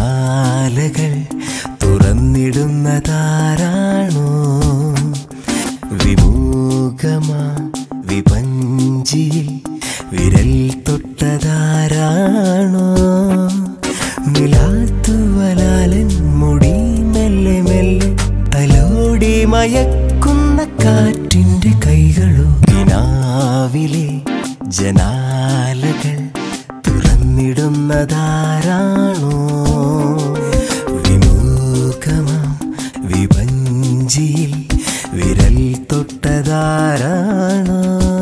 ജനാലകൾ തുറന്നിടുന്നതാരാണോ വിമുഖമാ വിപഞ്ചിയിൽ വിരൽ തൊട്ടതാരാണോ മിലാത്തുവലാലൻ മുടി മെല്ലെ മെല്ലെ തലോടി മയക്കുന്ന കാറ്റിന്റെ കൈകളോ കിനാവിലെ ജനാലകൾ തുറന്നിടുന്നതാരാണോ വിമുഖമാം വിപഞ്ചിയിൽ വിരൽ തൊട്ടതാരാണോ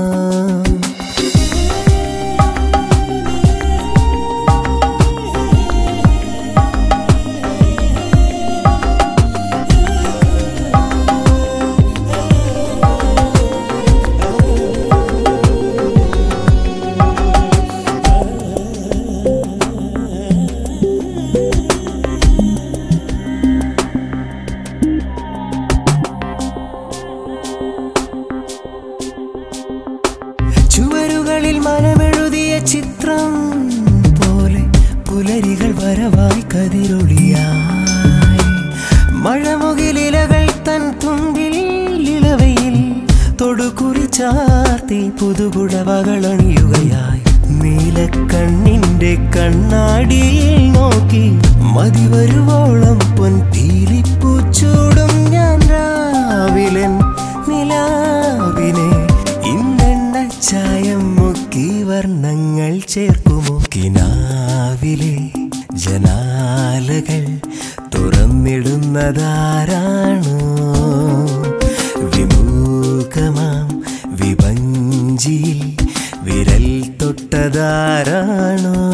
ചുവരുകളിൽ മനമെഴുതിയ ചിത്രം പോലെ പുലരികൾ വരവായി കതിരൊളിയായി മഴമുകിലിലകൾ തൻ തുമ്പിൽ ഇളവയിൽ തൊടുകുറി ചാർത്തി പുതുപുടവകളണിയുകയായി നീലക്കണ്ണിന്റെ കണ്ണാടിയിൽ നോക്കി മതി വരുവോളം പൊൻ പീലിപ്പൂച്ചൂടും ഞാൻ രാവിലൻ നിലാവിനെ ഇന്നെണ്ണ ചായം മുക്കി വർണ്ണങ്ങൾ ചേർക്കുമോ കിനാവിലെ ജനാലകൾ തുറന്നിടുന്നതാരാണോ വിമുഖമാം വിപഞ്ചിയിൽ വിരൽ തൊട്ടതാരാണോ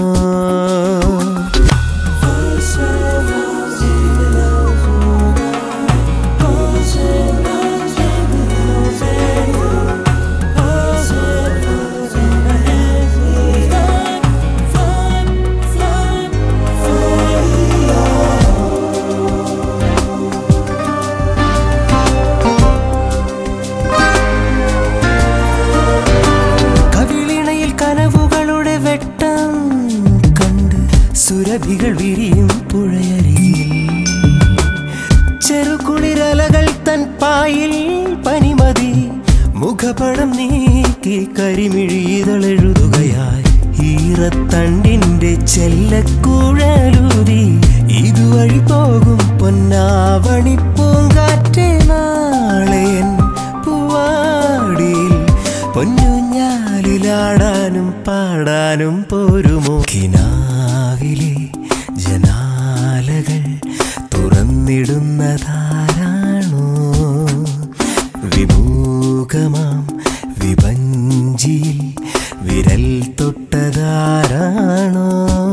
കവിളിണയിൽ കനവുകളുടെ വെട്ടം കണ്ട് സുരഭികൾ വിരിയും പുഴയരികിൽ ചെറുകുളിരലകൾ തൻ പായിൽ പനിമതി മുഖപടം നീക്കി കരിമിഴിതളെഴുതുകയായി ഈറത്തണ്ടിന്റെ ചെല്ലക്കൂഴലൂതി ഇതുവഴി പോകും പൊന്നാവണി പൂങ്കാറ്റെ നാളെയൻ പൂവാടിയിൽ പൊന്നുഞ്ഞാലിലാടാനും പാടാനും പോരുമോ കിനാവിലെ ജനാലകൾ തുറന്നിടുന്നതാരാണോ വിമുഖമാം വിപഞ്ചിയിൽ വിരൽ തൊട്ടതാരാണോ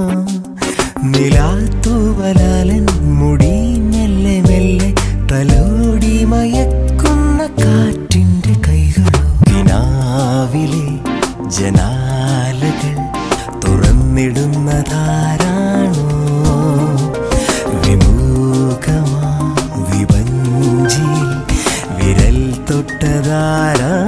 നിലാത്തൂവലാലൻ മുടി മെല്ലെ മെല്ലെ തലോടി മയക്കുന്ന കാറ്റിന്റെ കൈകളോ കിനാവിലെ ജനാലകൾ തുറന്നിടുന്നതാരാണോ വിമുഖമാ വിപഞ്ചിയിൽ വിരൽ തൊട്ടതാരാ